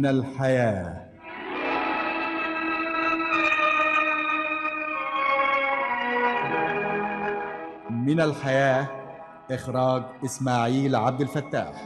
من الحياه من الحياه اخراج اسماعيل عبد الفتاح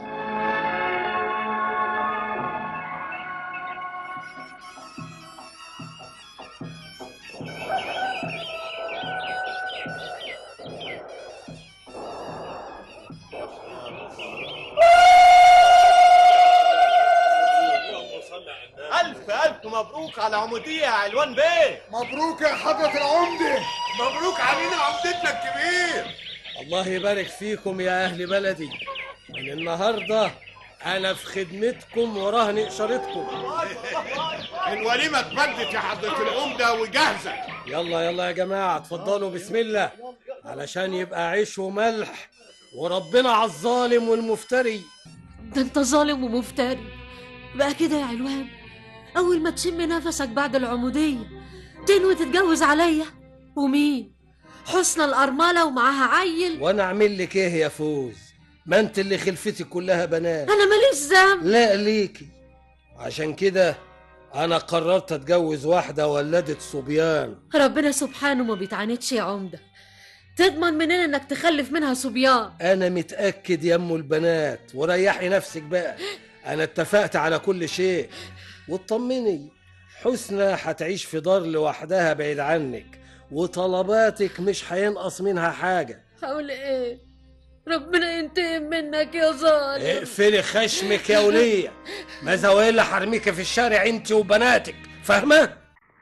ألف ألف مبروك على عمودية يا علوان بيه مبروك يا حضرة العمدة مبروك علينا عمدتنا الكبير الله يبارك فيكم يا أهل بلدي من النهاردة أنا في خدمتكم ورهن إشارتكم الوليمة اتمدت يا حضرة العمدة وجاهزة يلا يلا يا جماعة اتفضلوا بسم الله علشان يبقى عيش وملح وربنا على الظالم والمفتري ده انت ظالم ومفتري بقى كده يا علوان اول ما تشم نفسك بعد العمودية تنوي تتجوز عليا ومين حسنى الأرملة ومعاها عيل وأنا أعمل لك إيه يا فوز ما أنت اللي خلفتي كلها بنات أنا ماليش ذنب لا ليكي عشان كده أنا قررت أتجوز واحدة ولدت صبيان ربنا سبحانه ما بيتعاندش يا عمدة تضمن منين انك تخلف منها صبيان أنا متأكد يا أم البنات وريحي نفسك بقى أنا اتفقت على كل شيء واطمني حسنى هتعيش في دار لوحدها بعيد عنك وطلباتك مش هينقص منها حاجة هقول ايه ربنا ينتقم منك يا ظالم اقفلي خشمك يا ولية ماذا وإلا حرميك في الشارع انت وبناتك فاهمة؟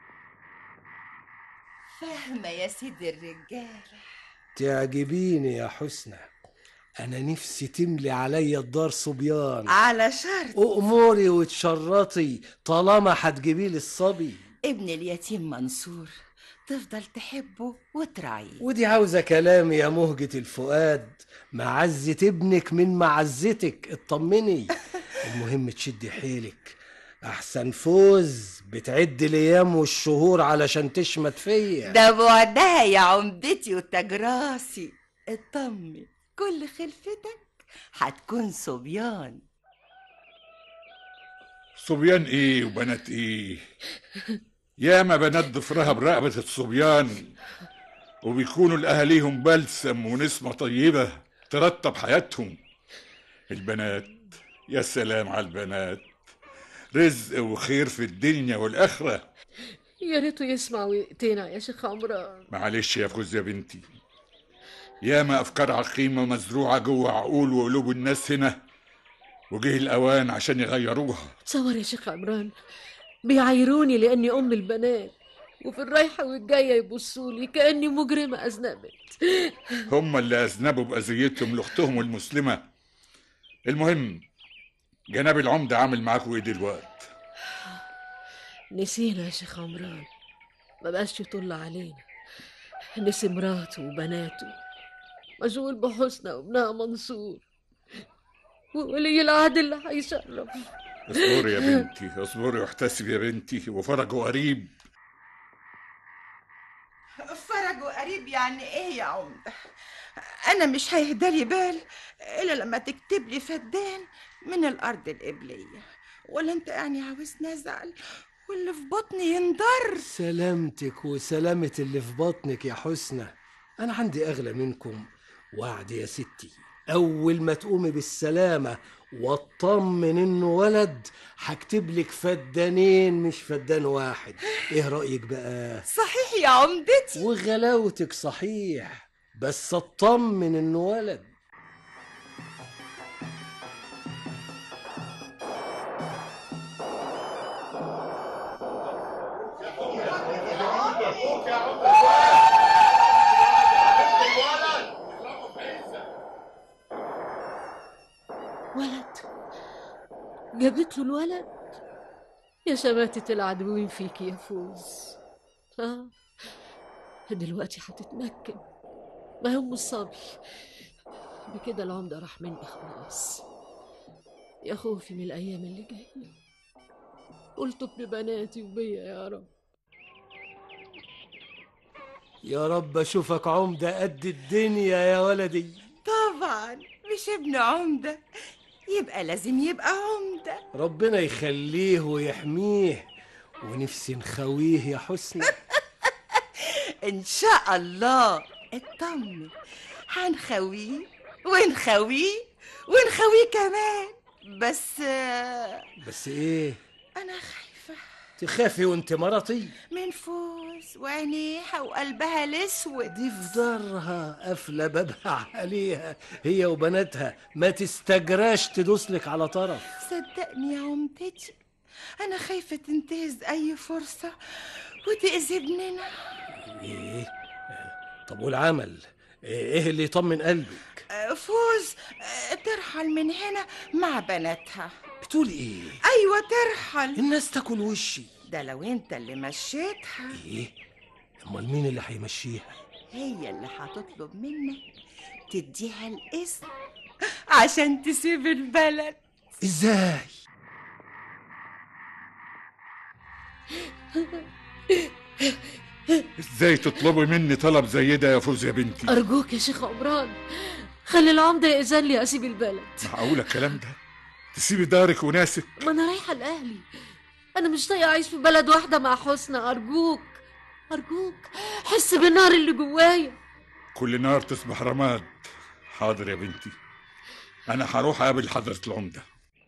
فاهمة يا سيدي الرجال تعجبيني يا حسنى أنا نفسي تملي عليا الدار صبيان على شرط أموري وتشرطي طالما هتجيبي لي الصبي ابن اليتيم منصور تفضل تحبه وتراعيه ودي عاوزة كلام يا مهجة الفؤاد معزة ابنك من معزتك اطمني المهم تشدي حيلك أحسن فوز بتعد الأيام والشهور علشان تشمت فيا ده بعدها يا عمدتي وتاج راسي اطمن كل خلفتك هتكون صبيان صبيان ايه وبنات ايه ياما بنات ضفرها برقبة الصبيان وبيكونوا لأهاليهم بلسم ونسمة طيبة ترتب حياتهم البنات يا سلام على البنات رزق وخير في الدنيا والآخرة يا ريته يسمع ويقتنع يا شيخ عمران معلش يا فوز يا بنتي ياما أفكار عقيمة مزروعة جوه عقول وقلوب الناس هنا وجه الأوان عشان يغيروها تصور يا شيخ عمران بيعايروني لاني ام البنات وفي الرايحه والجايه يبصوا لي كاني مجرمه اذنبت هم اللي أذنبوا بأذيتهم لأختهم المسلمة المهم جناب العمدة عامل معاكوا إيه دلوقتي نسينا يا شيخ عمران ما بقاش يطل علينا نسي مراته وبناته مشغول بحسنى وابنها منصور وولي العهد اللي هيشرف اصبري يا بنتي اصبري واحتسبي يا بنتي وفرجه قريب فرج وقريب يعني ايه يا عمدة انا مش هيهدالي بال الا لما تكتب لي فدان من الارض القبلية ولا انت يعني عاوزني ازعل واللي في بطني ينضر سلامتك وسلامة اللي في بطنك يا حسنى أنا عندي أغلى منكم وعد يا ستي أول ما تقومي بالسلامة واطمن إنه ولد هكتب لك فدانين مش فدان واحد إيه رأيك بقى؟ صحيح يا عمدتي وغلاوتك صحيح بس اطمن إنه ولد ولد جابت له الولد يا شماتة العدوين فيك يا فوز اه دلوقتي هتتمكن ما هم الصبي بكده العمدة راح مني خلاص يا خوفي من الأيام اللي جاية قلت ببناتي وبيا يا رب يا رب أشوفك عمدة قد الدنيا يا ولدي طبعا مش ابن عمدة يبقى لازم يبقى عمدة ربنا يخليه ويحميه ونفسي نخويه يا حسنى إن شاء الله اطمن هنخويه ونخويه ونخويه كمان بس آه، بس ايه أنا خايفة تخافي وانت مرضي من فوز وعينيها وقلبها الأسود دي في دارها قافله بابها عليها هي وبناتها ما تستجراش تدوسلك على طرف صدقني يا عمدتي أنا خايفة تنتهز أي فرصة وتأذي ابننا ايه طب والعمل ايه اللي يطمن قلبك آه، فوز آه، ترحل من هنا مع بناتها بتقول ايه أيوة ترحل الناس تاكل وشي ده لو انت اللي مشيتها ايه امال مين اللي هيمشيها هي اللي هتطلب منك تديها الاسم عشان تسيب البلد ازاي ازاي تطلبي مني طلب زي ده يا فوز يا بنتي أرجوك يا شيخ عمران خلي العمدة يأذن لي أسيب البلد معقولة الكلام ده تسيبي دارك وناسك ما أنا رايحة لأهلي أنا مش طايقة أعيش في بلد واحدة مع حسنى أرجوك أرجوك حس بالنار اللي جوايا كل نار تصبح رماد حاضر يا بنتي انا هروح اقابل حضرة العمدة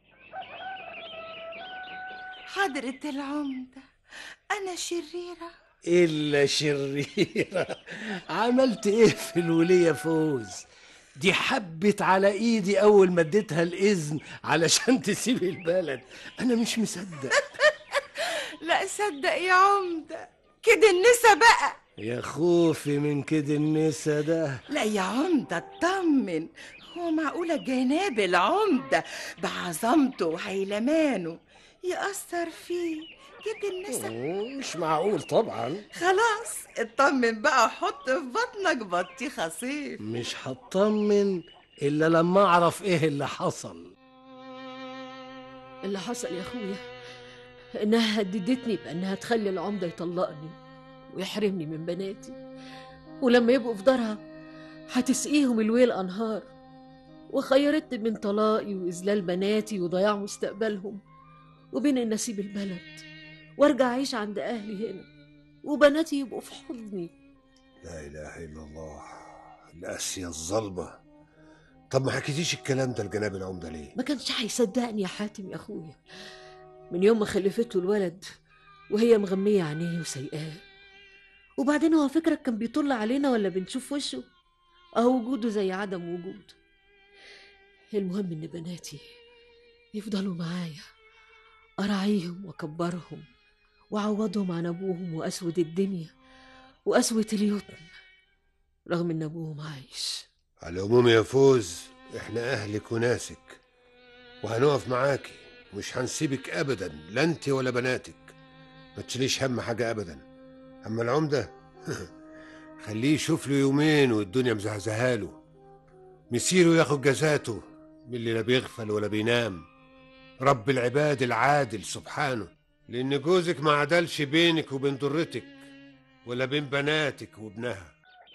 حضرة العمدة أنا شريرة الا شريره عملت ايه في الوليه فوز دي حبت على ايدي اول ما اديتها الاذن علشان تسيب البلد انا مش مصدق لا صدق يا عمدة كده النسا بقى يا خوفي من كده النسا ده لا يا عمدة اطمن هو معقولة جناب العمدة بعظمته وهيلمانه يأثر فيه كده النسا مش معقول طبعا خلاص اطمن بقى حط في بطنك بطيخة صيف مش هطمن الا لما اعرف ايه اللي حصل اللي حصل يا أخويا إنها هددتني بأنها تخلي العمدة يطلقني ويحرمني من بناتي ولما يبقوا في دارها هتسقيهم الويل أنهار وخيرتني بين طلاقي وإذلال بناتي وضياع مستقبلهم وبين إن أسيب البلد وأرجع أعيش عند أهلي هنا وبناتي يبقوا في حضني لا اله الا الله القاسيه الظلمه طب ما حكيتيش الكلام ده لجناب العمده ليه ما كانش هيصدقني يا حاتم يا أخويا من يوم ما خلفته الولد وهي مغمية عينيه وسيئاه وبعدين هو فكرك كان بيطل علينا ولا بنشوف وشه أهو وجوده زي عدم وجود المهم إن بناتي يفضلوا معايا أراعيهم وأكبرهم وأعوضهم عن أبوهم وأسود الدنيا وأسوة اليتم رغم إن أبوهم عايش على العموم يا فوز احنا اهلك وناسك وهنقف معاكي مش هنسيبك ابدا لا انت ولا بناتك ما تشيليش هم حاجه ابدا اما العمده خليه يشوف له يومين والدنيا مزهزهه له مسيره ياخد جزاته من اللي لا بيغفل ولا بينام رب العباد العادل سبحانه لان جوزك ما عدلش بينك وبين ضرتك ولا بين بناتك وابنها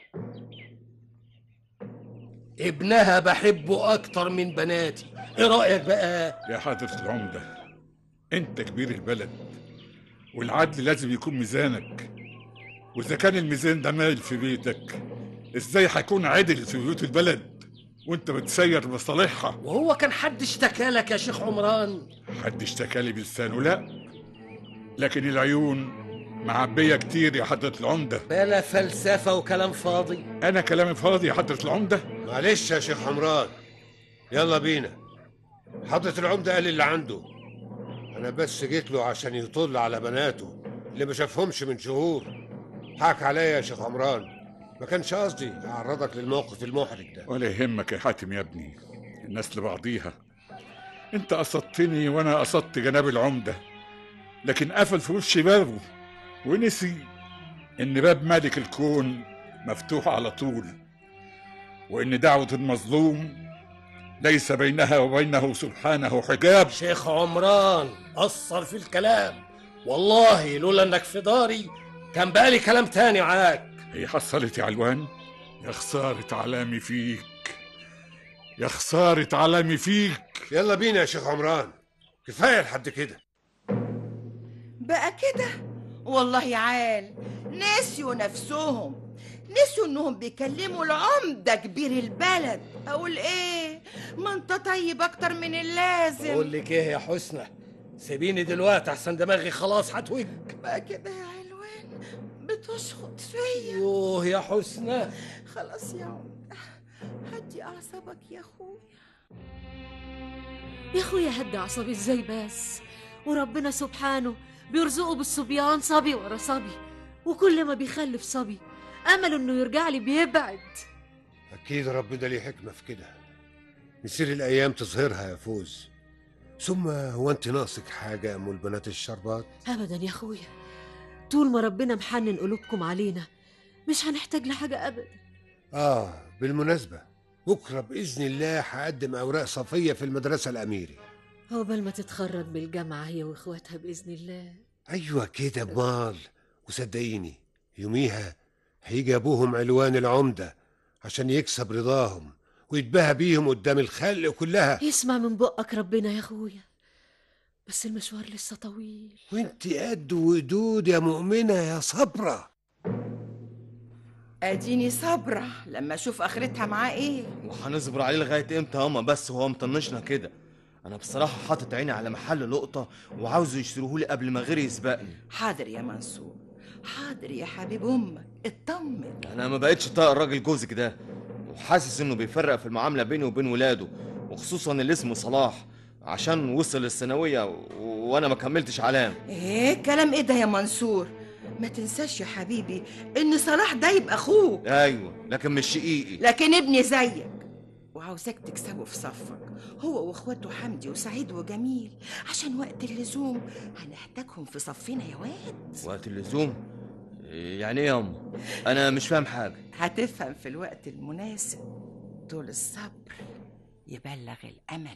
ابنها بحبه اكتر من بناتي ايه رايك بقى يا حضرة العمدة انت كبير البلد والعدل لازم يكون ميزانك واذا كان الميزان ده مايل في بيتك ازاي هيكون عدل في بيوت البلد وانت بتسير مصالحها وهو كان حد اشتكى لك يا شيخ عمران حد اشتكى لي بلسانه لا لكن العيون معبية كتير يا حضرة العمدة بلا فلسفه وكلام فاضي أنا كلامي فاضي يا حضرة العمدة معلش يا شيخ حمران يلا بينا حضرة العمدة قال اللي عنده أنا بس جيت له عشان يطل على بناته اللي ما شافهمش من شهور حاك عليا يا شيخ عمران ما كانش قصدي أعرضك للموقف المحرج ده ولا يهمك يا حاتم يا ابني الناس لبعضيها انت قصدتني وانا قصدت جناب العمدة لكن قفل في وشي بابه ونسي ان باب مالك الكون مفتوح على طول وان دعوة المظلوم ليس بينها وبينه سبحانه حجاب شيخ عمران قصر في الكلام والله لولا انك في داري كان بقالي كلام تاني معاك هي حصلت يا علوان يا خسارة علامي فيك يا خسارة علامي فيك يلا بينا يا شيخ عمران كفايه لحد كده بقى كده والله يا عال نسيوا نفسهم نسيوا انهم بيكلموا العمدة كبير البلد اقول ايه ما انت طيب اكتر من اللازم اقول لك ايه يا حسنى سيبيني دلوقتي احسن دماغي خلاص هتوج بقى كده يا علوان بتشخط فيا يوه يا حسنى خلاص يا عمدة هدي اعصابك يا اخويا يا اخويا هدي اعصابي ازاي بس وربنا سبحانه بيرزقه بالصبيان صبي ورا صبي وكل ما بيخلف صبي امل انه يرجع لي بيبعد اكيد ربنا ليه حكمه في كده مسير الايام تظهرها يا فوز ثم هو انت ناقصك حاجه يا ام البنات الشربات ابدا يا اخويا طول ما ربنا محنن قلوبكم علينا مش هنحتاج لحاجه ابدا اه بالمناسبه بكره باذن الله هقدم اوراق صفيه في المدرسه الاميري عقبال ما تتخرج من الجامعه هي واخواتها باذن الله ايوه كده بمال وصدقيني يوميها هيجي ابوهم علوان العمده عشان يكسب رضاهم ويتباهى بيهم قدام الخلق كلها يسمع من بقك ربنا يا اخويا بس المشوار لسه طويل وانت قد ودود يا مؤمنه يا صبره اديني صابرة لما اشوف اخرتها معاه ايه وهنصبر عليه لغايه امتى هما بس وهو مطنشنا كده انا بصراحه حاطط عيني على محل لقطه وعاوزه يشتروهولي قبل ما غيري يسبقني حاضر يا منصور حاضر يا حبيب امك اطمن انا ما بقتش طايق الراجل جوزك ده وحاسس انه بيفرق في المعامله بيني وبين ولاده وخصوصا اللي اسمه صلاح عشان وصل الثانويه و... وانا ما كملتش علام ايه كلام ايه ده يا منصور ما تنساش يا حبيبي ان صلاح ده يبقى اخوك ايوه لكن مش شقيقي لكن ابني زيك وعاوزاك تكسبه في صفك هو واخواته حمدي وسعيد وجميل عشان وقت اللزوم هنحتاجهم في صفنا يا واد وقت اللزوم يعني ايه يا أم؟ انا مش فاهم حاجه هتفهم في الوقت المناسب طول الصبر يبلغ الامل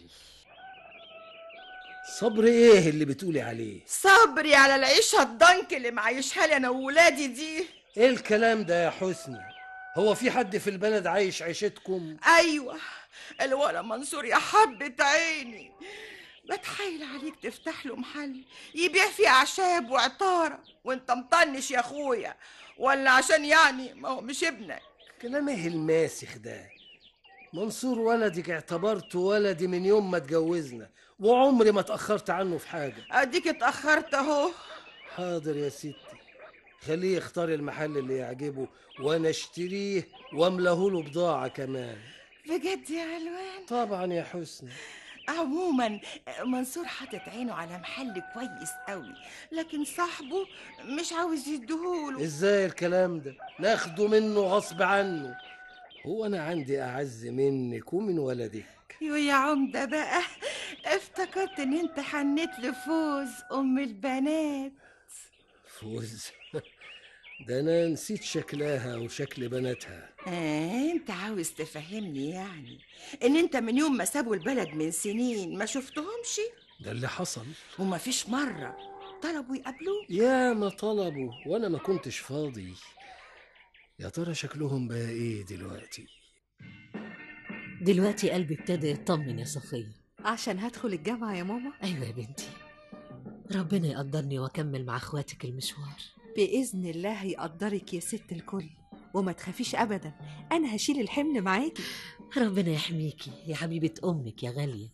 صبر ايه اللي بتقولي عليه صبري على العيشه الضنك اللي معيشها لي انا وولادي دي ايه الكلام ده يا حسنى هو في حد في البلد عايش عيشتكم ايوه الولا منصور يا حبة عيني بتحايل عليك تفتح له محل يبيع فيه اعشاب وعطاره وانت مطنش يا اخويا ولا عشان يعني ما هو مش ابنك كلام ايه الماسخ ده منصور ولدك اعتبرته ولدي من يوم ما اتجوزنا وعمري ما اتأخرت عنه في حاجة اديك اتاخرت اهو حاضر يا ستي خليه يختار المحل اللي يعجبه وانا اشتريه واملاه له بضاعة كمان بجد يا علوان طبعا يا حسنى عموما منصور حاطط عينه على محل كويس قوي لكن صاحبه مش عاوز يديهوله ازاي الكلام ده ناخده منه غصب عنه هو انا عندي اعز منك ومن ولدك يو يا عمدة بقى افتكرت ان انت حنيت لفوز ام البنات فوز ده انا نسيت شكلها وشكل بناتها آه انت عاوز تفهمني يعني ان انت من يوم ما سابوا البلد من سنين ما شفتهمش ده اللي حصل وما فيش مرة طلبوا يقابلوك يا ما طلبوا وانا ما كنتش فاضي يا ترى شكلهم بقى ايه دلوقتي دلوقتي قلبي ابتدى يطمن يا صفيه عشان هدخل الجامعة يا ماما ايوه يا بنتي ربنا يقدرني واكمل مع اخواتك المشوار بإذن الله هيقدرك يا ست الكل وما تخافيش أبدا أنا هشيل الحمل معاكي ربنا يحميكي يا حبيبه امك يا غاليه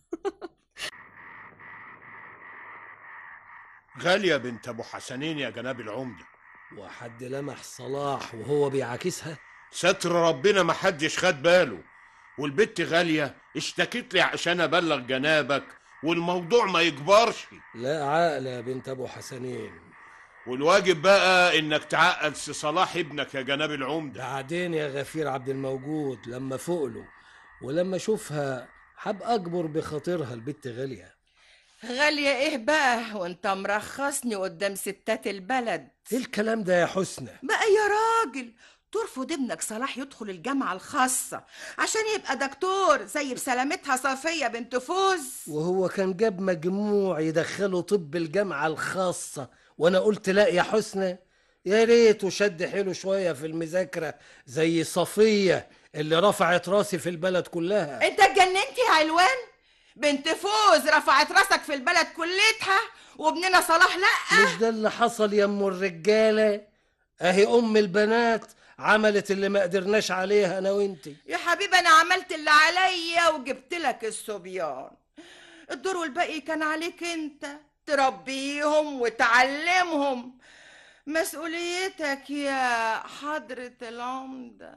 غالية بنت أبو حسنين يا جناب العمدة وحد لمح صلاح وهو بيعاكسها ستر ربنا ما حدش خد باله والبت غالية اشتكت لي عشان أبلغ جنابك والموضوع ما يكبرش لا عقل يا بنت ابو حسنين والواجب بقى إنك تعقد سي صلاح ابنك يا جناب العمدة بعدين يا غفير عبد الموجود لما فوقله ولما اشوفها هبقى اكبر بخاطرها البت غاليه غالية ايه بقى وانت مرخصني قدام ستات البلد ايه الكلام ده يا حسنى بقى يا راجل ترفض ابنك صلاح يدخل الجامعة الخاصة عشان يبقى دكتور زي بسلامتها صفية بنت فوز وهو كان جاب مجموع يدخله طب الجامعة الخاصة وانا قلت لا يا حسنى يا ريت وشد حيله شوية في المذاكرة زي صفية اللي رفعت راسي في البلد كلها انت اتجننت يا علوان بنت فوز رفعت راسك في البلد كلتها وابننا صلاح لا مش ده اللي حصل يا ام الرجاله اهي ام البنات عملت اللي ما قدرناش عليها انا وانتي يا حبيبي انا عملت اللي عليا وجبت لك الصبيان الدور والباقي كان عليك انت تربيهم وتعلمهم مسؤوليتك يا حضرة العمدة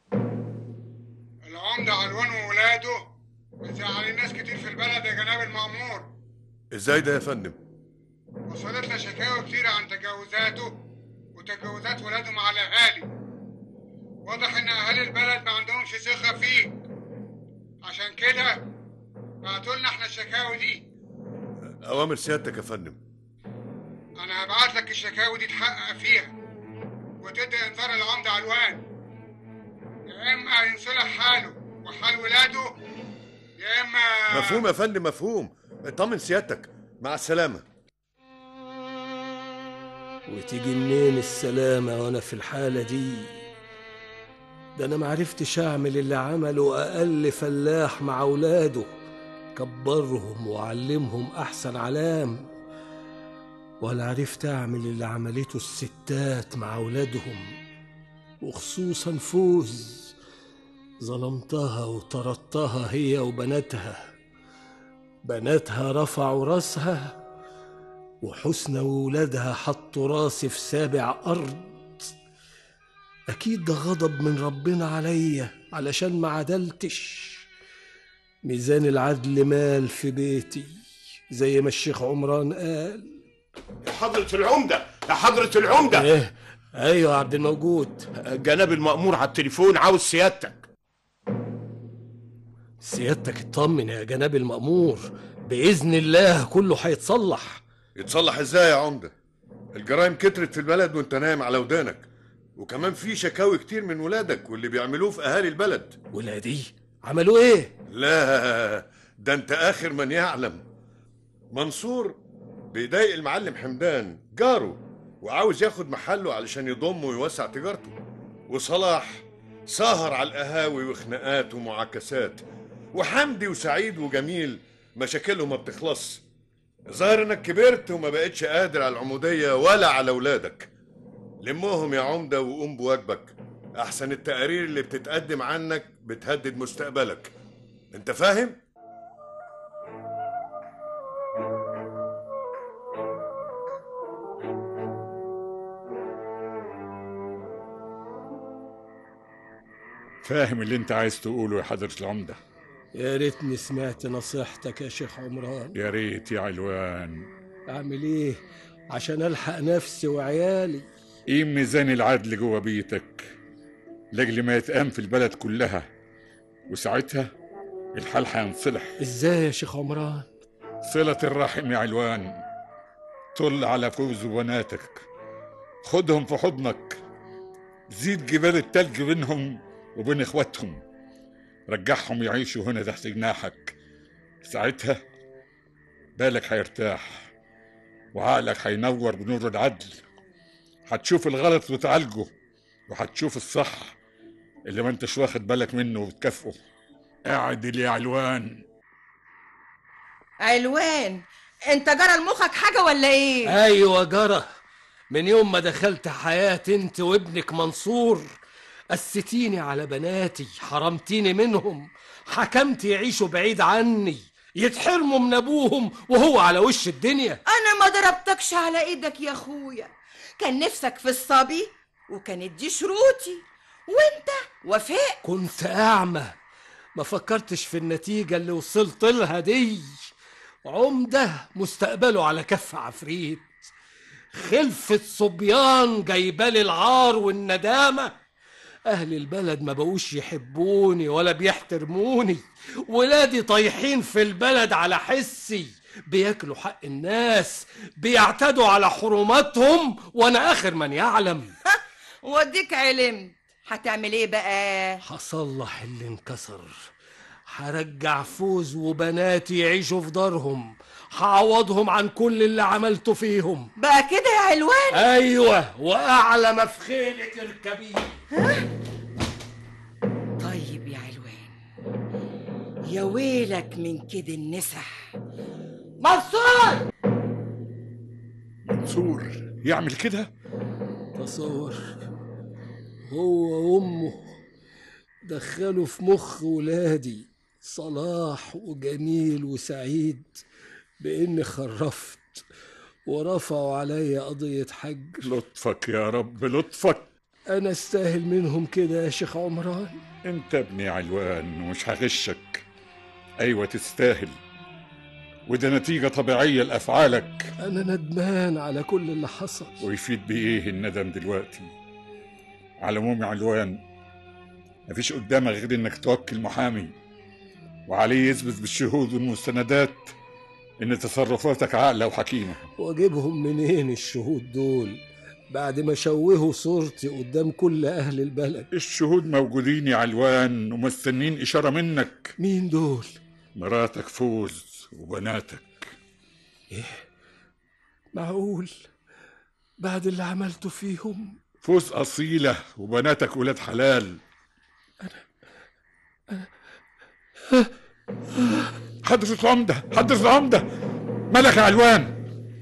العمدة علوان وولاده مزعلين ناس كتير في البلد يا جناب المأمور ازاي ده يا فندم وصلتنا شكاوى كتيرة عن تجاوزاته وتجاوزات ولاده مع الأهالي واضح إن أهالي البلد ما عندهمش ثقة فيك عشان كده بعتوا لنا احنا الشكاوي دي اوامر سيادتك يا فندم أنا هبعت لك الشكاوي دي تحقق فيها وتدي إنذار العمدة علوان يا إما هينصلح حاله وحال ولاده يا إما مفهوم يا فندم مفهوم اطمن سيادتك مع السلامه وتيجي منين السلامة وأنا في الحالة دي ده أنا معرفتش أعمل اللي عمله أقل فلاح مع أولاده كبرهم وعلمهم أحسن علام ولا عرفت أعمل اللي عملته الستات مع أولادهم وخصوصا فوز ظلمتها وطردتها هي وبناتها بناتها رفعوا راسها وحسنى وولادها حطوا راسي في سابع أرض أكيد ده غضب من ربنا عليا علشان ما عدلتش ميزان العدل مال في بيتي زي ما الشيخ عمران قال يا حضرة العمدة يا حضرة العمدة ايه ايوه يا عبد الموجود جناب المأمور على التليفون عاوز سيادتك سيادتك اطمن يا جناب المأمور بإذن الله كله هيتصلح يتصلح ازاي يا عمده الجرائم كترت في البلد وانت نايم على ودانك وكمان في شكاوي كتير من ولادك واللي بيعملوه في اهالي البلد ولادي عملوا ايه لا ده انت اخر من يعلم منصور بيضايق المعلم حمدان جاره وعاوز ياخد محله علشان يضمه ويوسع تجارته وصلاح سهر على القهاوي وخناقات ومعاكسات وحمدي وسعيد وجميل مشاكلهم ما بتخلص ظاهر انك كبرت وما بقتش قادر على العمودية ولا على اولادك لمهم يا عمدة وقوم بواجبك احسن التقارير اللي بتتقدم عنك بتهدد مستقبلك انت فاهم؟ فاهم اللي انت عايز تقوله يا حضرة العمدة يا ريتني سمعت نصيحتك يا شيخ عمران يا ريت يا علوان اعمل ايه عشان الحق نفسي وعيالي قيم ميزان العدل جوه بيتك لاجل ما يتقام في البلد كلها وساعتها الحال هينصلح ازاي يا شيخ عمران صلة الرحم يا علوان طل على فوز وبناتك خدهم في حضنك زيد جبال التلج بينهم وبين اخواتهم رجعهم يعيشوا هنا تحت جناحك ساعتها بالك هيرتاح وعقلك هينور بنور العدل هتشوف الغلط وتعالجه وهتشوف الصح اللي ما انتش واخد بالك منه وبتكافئه اعدل يا علوان علوان انت جرى لمخك حاجة ولا ايه ايوه جرى من يوم ما دخلت حياتي انت وابنك منصور قستيني على بناتي حرمتيني منهم حكمت يعيشوا بعيد عني يتحرموا من ابوهم وهو على وش الدنيا انا ما ضربتكش على ايدك يا اخويا كان نفسك في الصبي وكانت دي شروطي وانت وفاء كنت اعمى ما فكرتش في النتيجة اللي وصلت لها دي عمدة مستقبله على كف عفريت خلفة صبيان جايبالي العار والندامة أهل البلد ما بقوش يحبوني ولا بيحترموني ولادي طايحين في البلد على حسي بياكلوا حق الناس بيعتدوا على حرماتهم وأنا آخر من يعلم وديك علمت هتعمل ايه بقى هصلح اللي انكسر هرجع فوز وبناتي يعيشوا في دارهم هعوضهم عن كل اللي عملته فيهم بقى كده يا علوان ايوه واعلى ما في خيلك اركبيه طيب يا علوان يا ويلك من كده النسح منصور منصور يعمل كده تصور هو وامه دخلوا في مخ ولادي صلاح وجميل وسعيد باني خرفت ورفعوا عليا قضية حج لطفك يا رب لطفك انا استاهل منهم كده يا شيخ عمران انت ابني علوان ومش هغشك ايوه تستاهل وده نتيجة طبيعية لأفعالك انا ندمان على كل اللي حصل ويفيد بإيه الندم دلوقتي على العموم يا علوان مفيش قدامك غير إنك توكل محامي وعليه يثبت بالشهود والمستندات إن تصرفاتك عاقلة وحكيمة واجيبهم منين الشهود دول بعد ما شوهوا صورتي قدام كل اهل البلد الشهود موجودين يا علوان ومستنين إشارة منك مين دول مراتك فوز وبناتك معقول بعد اللي عملته فيهم فوز أصيلة وبناتك ولاد حلال حضرة العمدة حضرة العمدة ملك يا علوان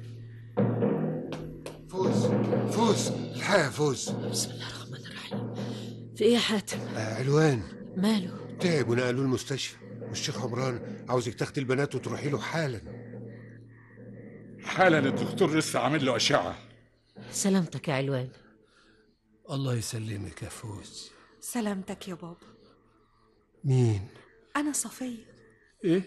فوز فوز الحق يا فوز بسم الله الرحمن الرحيم في ايه يا حاتم آه علوان ماله تعب ونقلوه المستشفى والشيخ عمران عاوزك تاخدي البنات وتروحي له حالا حالا الدكتور لسه عامل له أشعة سلامتك يا علوان الله يسلمك يا فوز سلامتك يا بابا مين أنا صفية ايه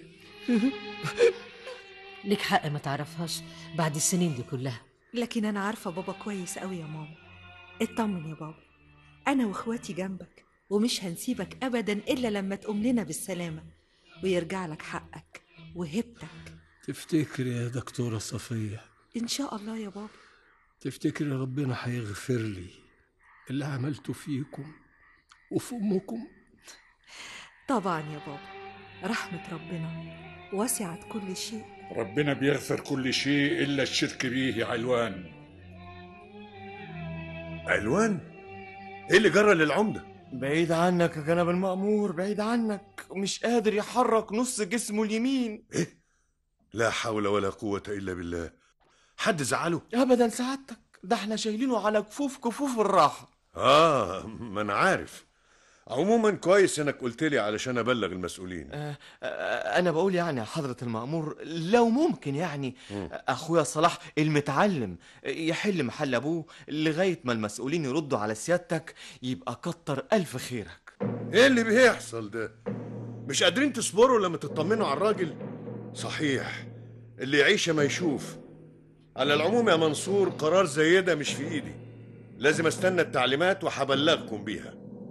ليك حق ما تعرفهاش بعد السنين دي كلها لكن أنا عارفة بابا كويس أوي يا ماما اطمن يا بابا أنا وإخواتي جنبك ومش هنسيبك أبدا إلا لما تقوم لنا بالسلامة ويرجع لك حقك وهبتك تفتكري يا دكتورة صفية إن شاء الله يا بابا تفتكري ربنا هيغفر لي اللي عملته فيكم وفي امكم طبعا يا بابا رحمة ربنا وسعت كل شيء ربنا بيغفر كل شيء إلا الشرك بيه يا علوان علوان ايه اللي جرى للعمده بعيد عنك يا جناب المأمور بعيد عنك مش قادر يحرك نص جسمه اليمين لا حول ولا قوه الا بالله حد زعله ابدا سعادتك ده احنا شايلينه على كفوف كفوف الراحه اه ما انا عارف عموما كويس انك قلت لي علشان ابلغ المسؤولين آه، آه، انا بقول يعني يا حضره المأمور لو ممكن يعني مم. اخويا صلاح المتعلم يحل محل ابوه لغايه ما المسؤولين يردوا على سيادتك يبقى كتر الف خيرك ايه اللي بيحصل ده مش قادرين تصبروا لما تطمنوا على الراجل صحيح اللي يعيش ما يشوف على العموم يا منصور قرار زي ده مش في ايدي لازم استنى التعليمات وهبلغكم بيها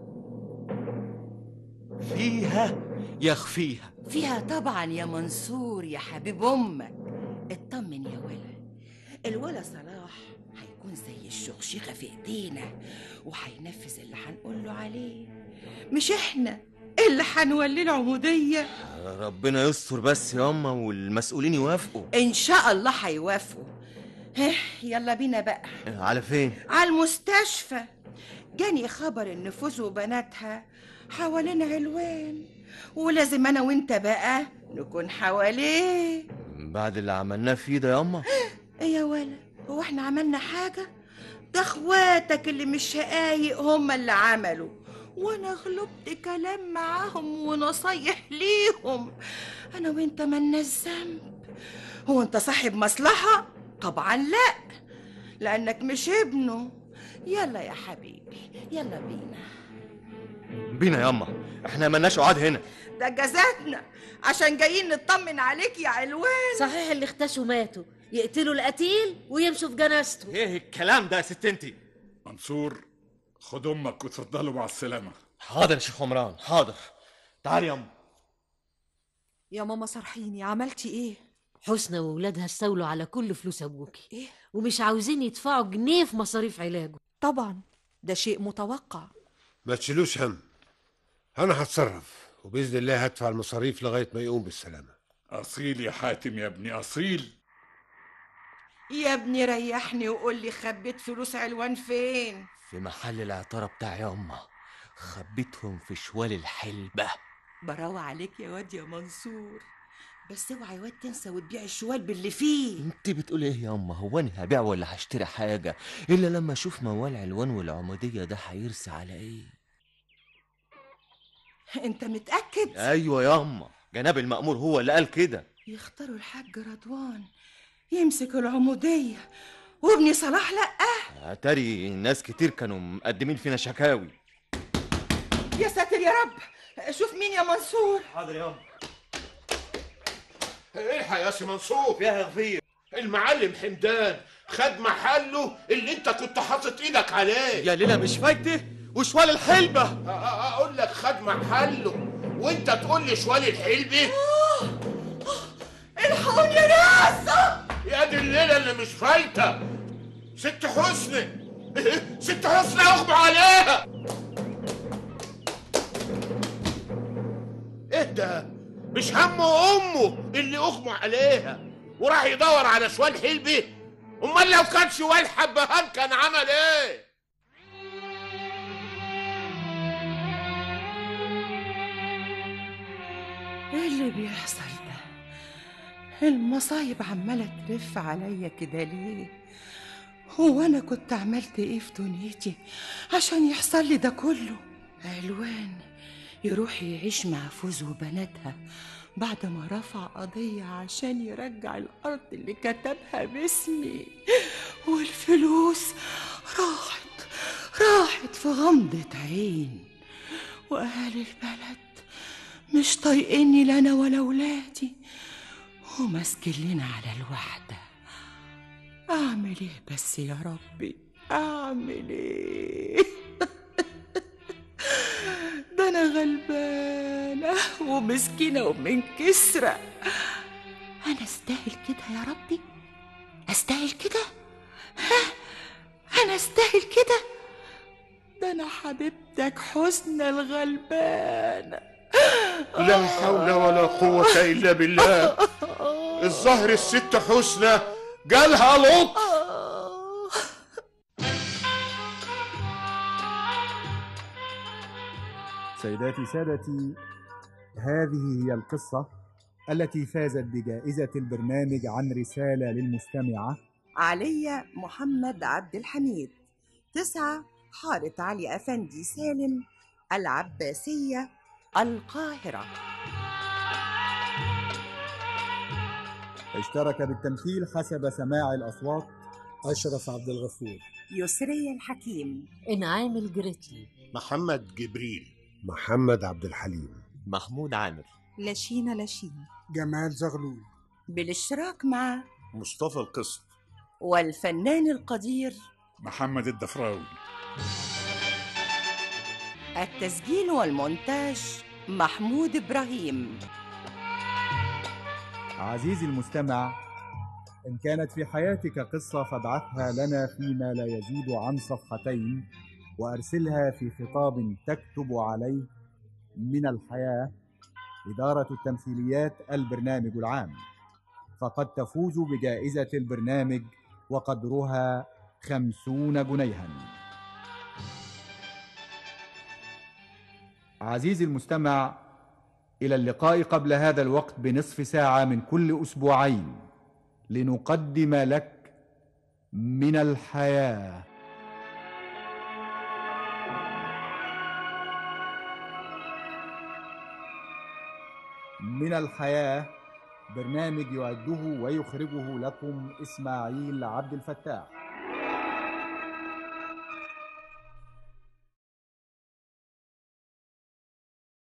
فيها يخفيها فيها طبعا يا منصور يا حبيب امك اطمن يا ولا الولا صلاح هيكون زي الشخشيخه في ايدينا وهينفذ اللي هنقول له عليه مش احنا اللي هنولي العموديه ربنا يستر بس يا اما والمسؤولين يوافقوا ان شاء الله هيوافقوا ها يلا بينا بقى على فين على المستشفى جاني خبر ان فوز وبناتها حوالين علوان ولازم انا وانت بقى نكون حواليه بعد اللي عملناه فيه ده يا اما ايه يا ولا هو احنا عملنا حاجة ده اخواتك اللي مش شقايق هم اللي عملوا وانا غلبت كلام معاهم ونصايح ليهم انا وانت مالناش ذنب هو انت صاحب مصلحة طبعا لا لانك مش ابنه يلا يا حبيبي يلا بينا بينا يا اما احنا ملناش قعاد هنا ده جزاتنا عشان جايين نطمن عليك يا علوان صحيح اللي اختشوا ماتوا يقتلوا القتيل ويمشوا في جنازته ايه الكلام ده يا ست انتي منصور خد امك وتفضلوا مع السلامه حاضر يا شيخ عمران حاضر تعالي يا اما يا ماما صرحيني عملتي ايه حسنى وولادها استولوا على كل فلوس ابوكي ايه ومش عاوزين يدفعوا جنيه في مصاريف علاجه طبعا ده شيء متوقع ما تشيلوش هم انا هتصرف وباذن الله هدفع المصاريف لغايه ما يقوم بالسلامه اصيل يا حاتم يا ابني اصيل يا ابني ريحني وقول لي خبيت فلوس علوان فين في محل العطاره بتاعي يا اما خبيتهم في شوال الحلبه براوة عليك يا واد يا منصور بس اوعى يا واد تنسى وتبيع الشوال باللي فيه انت بتقول ايه يا اما هو انا هبيع ولا هشتري حاجه الا لما اشوف موال علوان والعموديه ده هيرسي على ايه انت متأكد ايوه يا اما جناب المأمور هو اللي قال كده يختاروا الحاج رضوان يمسك العمودية وابني صلاح لأ اتاري ناس كتير كانوا مقدمين فينا شكاوي يا ساتر يا رب شوف مين يا منصور حاضر يا اما الحق يا سي منصور فيها غفير المعلم حمدان خد محله اللي انت كنت حاطط ايدك عليه يا ليلى مش فايته وشوال الحلبه أ- أ- اقول لك خد محله وانت تقول لي شوال الحلبي الحقوني يا ناس يا دي الليله اللي مش فايته ست حسني ست حسني اغمى عليها ايه ده مش همه امه اللي اغمى عليها وراح يدور على شوال حلبي امال لو كان شوال حبهان كان عمل ايه ايه اللي بيحصل ده المصايب عمالة تلف عليا كده ليه هو انا كنت عملت ايه في دنيتي عشان يحصل لي ده كله علوان يروح يعيش مع فوز وبناتها بعد ما رفع قضية عشان يرجع الأرض اللي كتبها باسمي والفلوس راحت راحت في غمضة عين وأهل البلد مش طايقيني لا أنا ولا ولادي وماسكين على الوحدة أعمل إيه بس يا ربي أعمل إيه ده أنا غلبانة ومسكينة ومنكسرة أنا أستاهل كده يا ربي أستاهل كده ها أنا أستاهل كده ده أنا حبيبتك حسن الغلبانة لا حول ولا قوة إلا بالله الظهر الست حسنى جالها لطف سيداتي سادتي هذه هي القصة التي فازت بجائزة البرنامج عن رسالة للمستمعة علي محمد عبد الحميد تسعة حارة علي أفندي سالم العباسية القاهرة اشترك بالتمثيل حسب سماع الأصوات أشرف عبد الغفور يسرية الحكيم انعام الجريتلي محمد جبريل محمد عبد الحليم محمود عامر لشينا لشين جمال زغلول بالاشتراك مع مصطفى القسط والفنان القدير محمد الدفراوي التسجيل والمونتاج محمود إبراهيم عزيزي المستمع إن كانت في حياتك قصة فابعثها لنا فيما لا يزيد عن صفحتين وأرسلها في خطاب تكتب عليه من الحياة إدارة التمثيليات البرنامج العام فقد تفوز بجائزة البرنامج وقدرها خمسون جنيها عزيزي المستمع إلى اللقاء قبل هذا الوقت بنصف ساعة من كل أسبوعين لنقدم لك من الحياة من الحياة برنامج يعده ويخرجه لكم إسماعيل عبد الفتاح